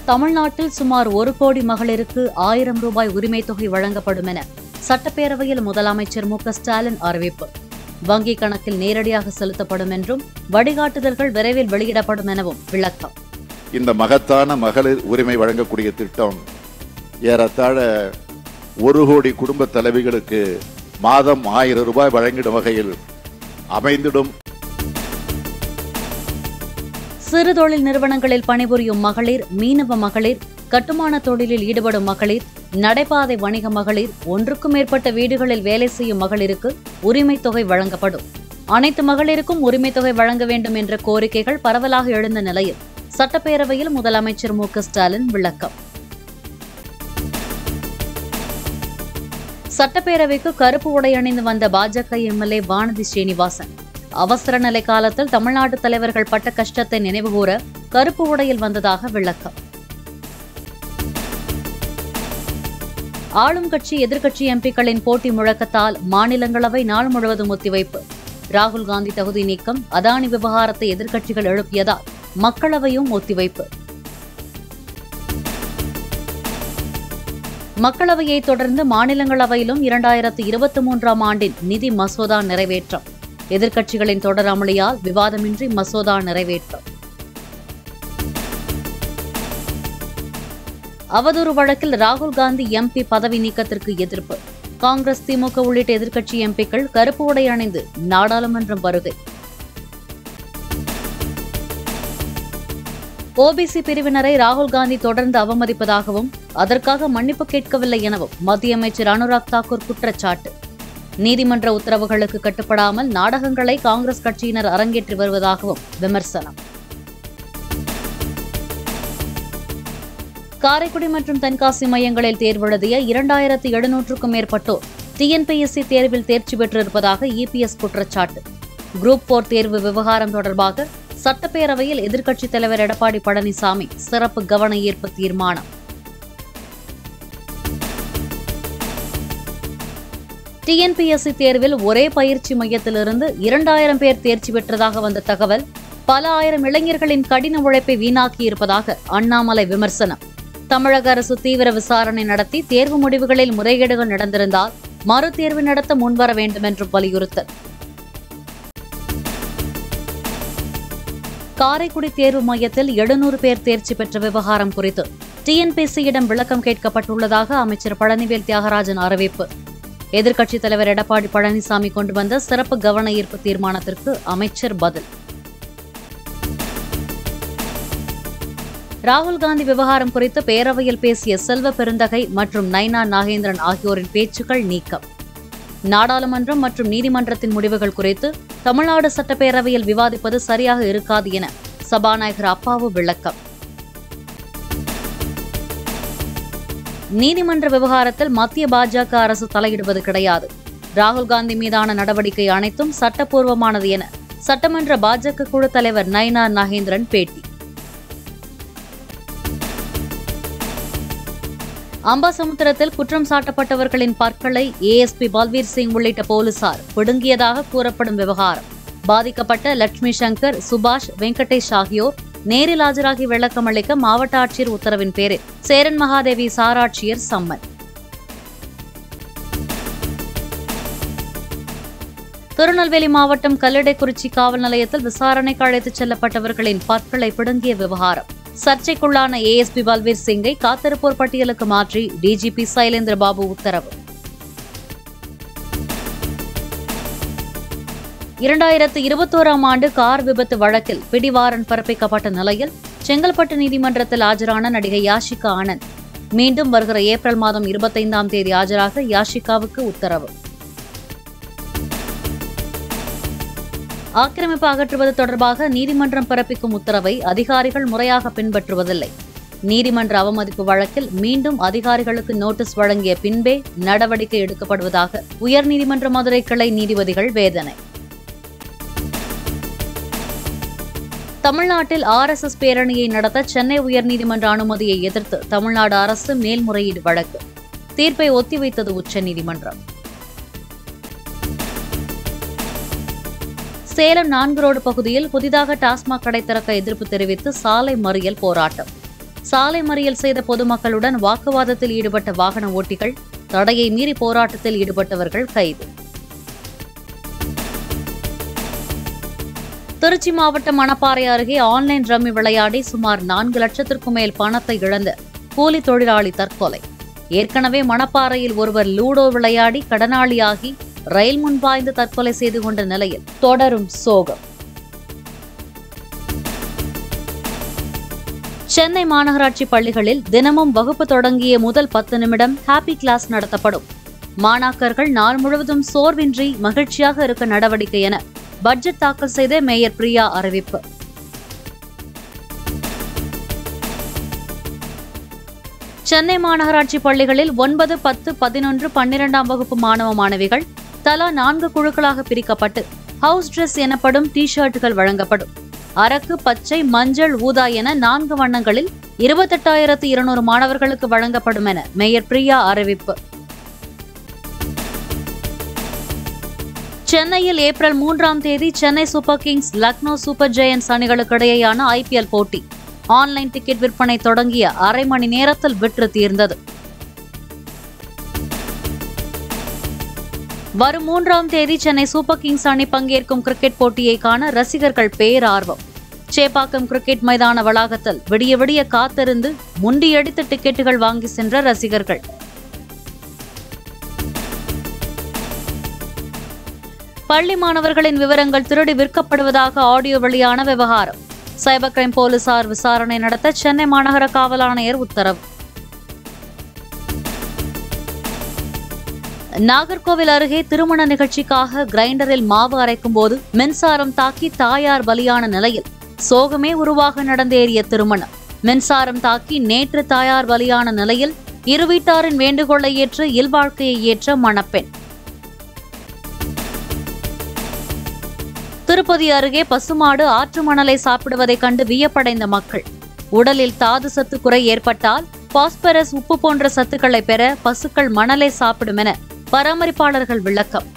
தமிழ்நாட்டில் சுமார் ஒரு கோடி மகளிருக்கு ஆயிரம் ரூபாய் உரிமைத் தொகை வழங்கப்படும் என சட்டப்பேரவையில் முதலமைச்சர் மு க ஸ்டாலின் அறிவிப்பு வங்கி கணக்கில் நேரடியாக செலுத்தப்படும் என்றும் வழிகாட்டுதல்கள் விரைவில் வெளியிடப்படும் எனவும் விளக்கம் இந்த மகத்தான மகளிர் உரிமை வழங்கக்கூடிய திட்டம் ஏறத்தாழ ஒரு கோடி குடும்ப தலைவிகளுக்கு மாதம் ஆயிரம் ரூபாய் வழங்கிடும் வகையில் அமைந்திடும் சிறு தொழில் நிறுவனங்களில் பணிபுரியும் மகளிர் மீனவ மகளிர் கட்டுமான தொழிலில் ஈடுபடும் மகளிர் நடைபாதை வணிக மகளிர் ஒன்றுக்கும் மேற்பட்ட வீடுகளில் வேலை செய்யும் மகளிருக்கு உரிமைத் தொகை வழங்கப்படும் அனைத்து மகளிருக்கும் உரிமைத் தொகை வழங்க வேண்டும் என்ற கோரிக்கைகள் பரவலாக எழுந்த நிலையில் சட்டப்பேரவையில் முதலமைச்சர் மு க ஸ்டாலின் விளக்கம் சட்டப்பேரவைக்கு கருப்பு உடை அணிந்து வந்த பாஜக எம்எல்ஏ வானதி ஸ்ரீனிவாசன் அவசர நிலை காலத்தில் தமிழ்நாட்டு தலைவர்கள் பட்ட கஷ்டத்தை நினைவுகூர கருப்பு உடையில் வந்ததாக விளக்கம் ஆளும் கட்சி எதிர்க்கட்சி எம்பிக்களின் போட்டி முழக்கத்தால் மாநிலங்களவை நாள் முழுவதும் ஒத்திவைப்பு ராகுல் காந்தி தகுதி நீக்கம் அதானி விவகாரத்தை எதிர்க்கட்சிகள் எழுப்பியதால் மக்களவையும் ஒத்திவைப்பு மக்களவையை தொடர்ந்து மாநிலங்களவையிலும் இரண்டாயிரத்து இருபத்தி மூன்றாம் ஆண்டின் நிதி மசோதா நிறைவேற்றம் எதிர்க்கட்சிகளின் தொடர் அமளியால் விவாதமின்றி மசோதா நிறைவேற்றம் அவதூறு வழக்கில் ராகுல் காந்தி எம்பி பதவி நீக்கத்திற்கு எதிர்ப்பு காங்கிரஸ் திமுக உள்ளிட்ட எதிர்க்கட்சி எம்பிக்கள் கருப்பு உடை அணிந்து நாடாளுமன்றம் வருகை ஓபிசி பிரிவினரை ராகுல் காந்தி தொடர்ந்து அவமதிப்பதாகவும் அதற்காக மன்னிப்பு கேட்கவில்லை எனவும் மத்திய அமைச்சர் அனுராக் தாக்கூர் குற்றச்சாட்டு நீதிமன்ற உத்தரவுகளுக்கு கட்டுப்படாமல் நாடகங்களை காங்கிரஸ் கட்சியினர் அரங்கேற்றி வருவதாகவும் விமர்சனம் காரைக்குடி மற்றும் தென்காசி மையங்களில் தேர்வெழுதிய இரண்டாயிரத்து எழுநூற்றுக்கும் மேற்பட்டோர் டிஎன்பிஎஸ்சி தேர்வில் தேர்ச்சி பெற்றிருப்பதாக இபிஎஸ் குற்றச்சாட்டு குரூப் போர் தேர்வு விவகாரம் தொடர்பாக சட்டப்பேரவையில் எதிர்க்கட்சித் தலைவர் எடப்பாடி பழனிசாமி சிறப்பு கவன ஈர்ப்பு தீர்மானம் டிஎன்பிஎஸ்சி தேர்வில் ஒரே பயிற்சி மையத்திலிருந்து இரண்டாயிரம் பேர் தேர்ச்சி பெற்றதாக வந்த தகவல் பல ஆயிரம் இளைஞர்களின் கடின உழைப்பை வீணாக்கியிருப்பதாக அண்ணாமலை விமர்சனம் தமிழக அரசு தீவிர விசாரணை நடத்தி தேர்வு முடிவுகளில் முறைகேடுகள் நடந்திருந்தால் மறுதேர்வு நடத்த முன்வர வேண்டும் என்றும் வலியுறுத்தல் காரைக்குடி தேர்வு மையத்தில் எழுநூறு பேர் தேர்ச்சி பெற்ற விவகாரம் குறித்து டிஎன்பிசியிடம் விளக்கம் கேட்கப்பட்டுள்ளதாக அமைச்சர் பழனிவேல் தியாகராஜன் அறிவிப்பு எதிர்க்கட்சித் தலைவர் எடப்பாடி பழனிசாமி கொண்டு வந்த சிறப்பு கவன ஈர்ப்பு தீர்மானத்திற்கு அமைச்சர் பதில் ராகுல் காந்தி விவகாரம் குறித்து பேரவையில் பேசிய செல்வ பெருந்தகை மற்றும் நைனா நாகேந்திரன் ஆகியோரின் பேச்சுக்கள் நீக்கம் நாடாளுமன்றம் மற்றும் நீதிமன்றத்தின் முடிவுகள் குறித்து தமிழ்நாடு சட்டப்பேரவையில் விவாதிப்பது சரியாக இருக்காது என சபாநாயகர் அப்பாவு விளக்கம் நீதிமன்ற விவகாரத்தில் மத்திய பாஜக அரசு தலையிடுவது கிடையாது ராகுல் காந்தி மீதான நடவடிக்கை அனைத்தும் சட்டப்பூர்வமானது என சட்டமன்ற பாஜக குழு தலைவர் நயினா நாகேந்திரன் பேட்டி அம்பாசமுத்திரத்தில் குற்றம் சாட்டப்பட்டவர்களின் பற்களை ஏஎஸ்பி பல்வீர் சிங் உள்ளிட்ட போலீசார் பிடுங்கியதாக கூறப்படும் விவகாரம் பாதிக்கப்பட்ட லட்சுமி சங்கர் சுபாஷ் வெங்கடேஷ் ஆகியோர் நேரில் ஆஜராகி விளக்கம் அளிக்க மாவட்ட ஆட்சியர் உத்தரவின் பேரில் சேரன் மகாதேவி சாராட்சியர் சம்மன் திருநெல்வேலி மாவட்டம் கல்லடைக்குறிச்சி காவல் நிலையத்தில் விசாரணைக்கு அழைத்துச் செல்லப்பட்டவர்களின் பற்களை பிடுங்கிய விவகாரம் சர்ச்சைக்குள்ளான ஏஎஸ்பி பல்வீர் சிங்கை காத்திருப்போர் பட்டியலுக்கு மாற்றி டிஜிபி சைலேந்திர பாபு உத்தரவு இரண்டாயிரத்து இருபத்தோராம் ஆண்டு கார் விபத்து வழக்கில் பிடிவாரன் பிறப்பிக்கப்பட்ட நிலையில் செங்கல்பட்டு நீதிமன்றத்தில் ஆஜரான நடிகை யாஷிகா ஆனந்த் மீண்டும் வருகிற ஏப்ரல் மாதம் இருபத்தைந்தாம் தேதி ஆஜராக யாஷிகாவுக்கு உத்தரவு ஆக்கிரமிப்பு அகற்றுவது தொடர்பாக நீதிமன்றம் பிறப்பிக்கும் உத்தரவை அதிகாரிகள் முறையாக பின்பற்றுவதில்லை நீதிமன்ற அவமதிப்பு வழக்கில் மீண்டும் அதிகாரிகளுக்கு நோட்டீஸ் வழங்கிய பின்பே நடவடிக்கை எடுக்கப்படுவதாக உயர்நீதிமன்ற மதுரை கிளை நீதிபதிகள் வேதனை தமிழ்நாட்டில் ஆர்எஸ்எஸ் பேரணியை நடத்த சென்னை உயர்நீதிமன்ற அனுமதியை எதிர்த்து தமிழ்நாடு அரசு மேல்முறையீடு வழக்கு தீர்ப்பை ஒத்திவைத்தது உச்சநீதிமன்றம் சேலம் நான்கு ரோடு பகுதியில் புதிதாக டாஸ்மாக் கடை திறக்க எதிர்ப்பு தெரிவித்து சாலை மறியல் போராட்டம் சாலை மறியல் செய்த பொதுமக்களுடன் வாக்குவாதத்தில் ஈடுபட்ட வாகன ஓட்டிகள் தடையை மீறி போராட்டத்தில் ஈடுபட்டவர்கள் கைது திருச்சி மாவட்டம் மணப்பாறை அருகே ஆன்லைன் ரம்மி விளையாடி சுமார் நான்கு லட்சத்திற்கும் மேல் பணத்தை இழந்த கூலி தொழிலாளி தற்கொலை ஏற்கனவே மணப்பாறையில் ஒருவர் லூடோ விளையாடி கடனாளியாகி ரயில் முன்பாய்ந்து தற்கொலை செய்து கொண்ட நிலையில் தொடரும் சோகம் சென்னை மாநகராட்சி பள்ளிகளில் தினமும் வகுப்பு தொடங்கிய முதல் பத்து நிமிடம் ஹாப்பி கிளாஸ் நடத்தப்படும் மாணாக்கர்கள் நாள் முழுவதும் சோர்வின்றி மகிழ்ச்சியாக இருக்க நடவடிக்கை என பட்ஜெட் தாக்கல் செய்த மேயர் பிரியா அறிவிப்பு சென்னை மாநகராட்சி பள்ளிகளில் ஒன்பது பத்து பதினொன்று பன்னிரெண்டாம் வகுப்பு மாணவ மாணவிகள் தலா நான்கு குழுக்களாக பிரிக்கப்பட்டு ஹவுஸ் டிரெஸ் எனப்படும் டி ஷர்ட்டுகள் வழங்கப்படும் அரக்கு பச்சை மஞ்சள் ஊதா என நான்கு வண்ணங்களில் இருபத்தெட்டாயிரத்து இருநூறு மாணவர்களுக்கு வழங்கப்படும் என மேயர் பிரியா அறிவிப்பு சென்னையில் ஏப்ரல் மூன்றாம் தேதி Chennai super kings Lucknow super giants அணிகளுக்கு இடையேயான ஐபிஎல் போட்டி ஆன்லைன் டிக்கெட் விற்பனை தொடங்கிய அரை மணி நேரத்தில் விற்று தீர்ந்தது வரும் மூன்றாம் தேதி சென்னை சூப்பர் கிங்ஸ் அணி பங்கேற்கும் கிரிக்கெட் போட்டியை காண ரசிகர்கள் பேரார்வம் சேப்பாக்கம் கிரிக்கெட் மைதான வளாகத்தில் விடிய விடிய காத்திருந்து முண்டியடித்து டிக்கெட்டுகள் வாங்கி சென்ற ரசிகர்கள் பள்ளி மாணவர்களின் விவரங்கள் திருடி விற்கப்படுவதாக ஆடியோ வெளியான விவகாரம் சைபர் கிரைம் போலீசார் விசாரணை நடத்த சென்னை மாநகர காவல் ஆணையர் உத்தரவு நாகர்கோவில் அருகே திருமண நிகழ்ச்சிக்காக கிரைண்டரில் மாவு அரைக்கும் போது மின்சாரம் தாக்கி தாயார் பலியான நிலையில் சோகமே உருவாக நடந்தேறிய திருமணம் மின்சாரம் தாக்கி நேற்று தாயார் பலியான நிலையில் இரு வீட்டாரின் வேண்டுகோளை ஏற்று இல்வாழ்க்கையை ஏற்ற மணப்பெண் திருப்பதி அருகே பசுமாடு ஆற்று மணலை சாப்பிடுவதைக் கண்டு வியப்படைந்த மக்கள் உடலில் தாது சத்து குறை ஏற்பட்டால் பாஸ்பரஸ் உப்பு போன்ற சத்துக்களை பெற பசுக்கள் மணலை சாப்பிடும் என பராமரிப்பாளர்கள் விளக்கம்